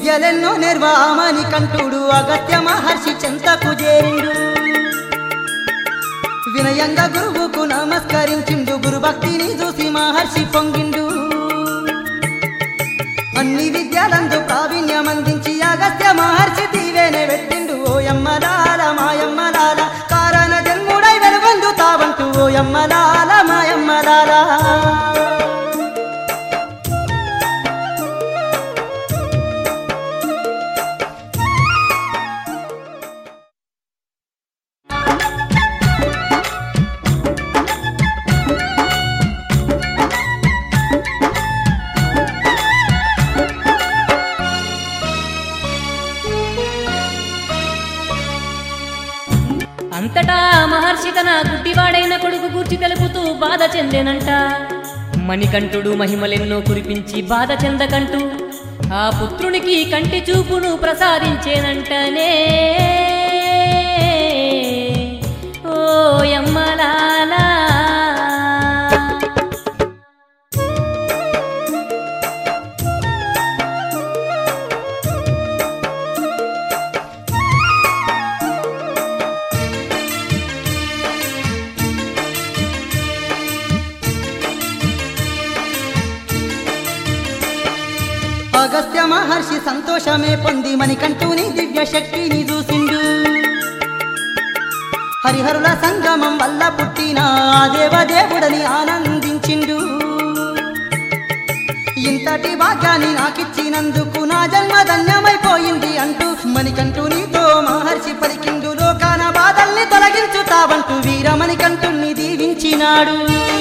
విద్యలెన్నో నిర్వామని కంటుడు అగత్య మహర్షి చెంతకు చేరిండు వినయంగా గురువుకు నమస్కరించిండు గురు భక్తిని చూసి మహర్షి పొంగిండు అన్ని విద్యలందు ప్రావీణ్యం అందించి అగస్త్య మహర్షి దీవెనే పెట్టిండు ఓయమ్మలాల మాయమ్మలాల కారణ జన్ముడై వెలుగొందుతావంటూ ఓయమ్మలాల మాయమ్మలాల అంతటా మహర్షి తన గుడ్డివాడైన కొడుకు గూర్చి తెలుపుతూ బాధ చెందెనంట మణికంఠుడు మహిమలెన్నో కురిపించి బాధ చెందకంటూ ఆ పుత్రునికి కంటి చూపును ప్రసాదించేనంటనే ఓ యమ్మలాలా అగస్త్య మహర్షి సంతోషమే పొంది మణికంఠుని దివ్య శక్తిని చూసిండు హరిహరుల సంగమం వల్ల పుట్టిన ఆ దేవదేవుడని ఆనందించిండు ఇంతటి భాగ్యాన్ని నాకిచ్చినందుకు నా జన్మ ధన్యమైపోయింది అంటూ మణికంఠునితో మహర్షి పలికిండు లోకాన బాధల్ని తొలగించుతావంటూ వీరమణికంఠుణ్ణి దీవించినాడు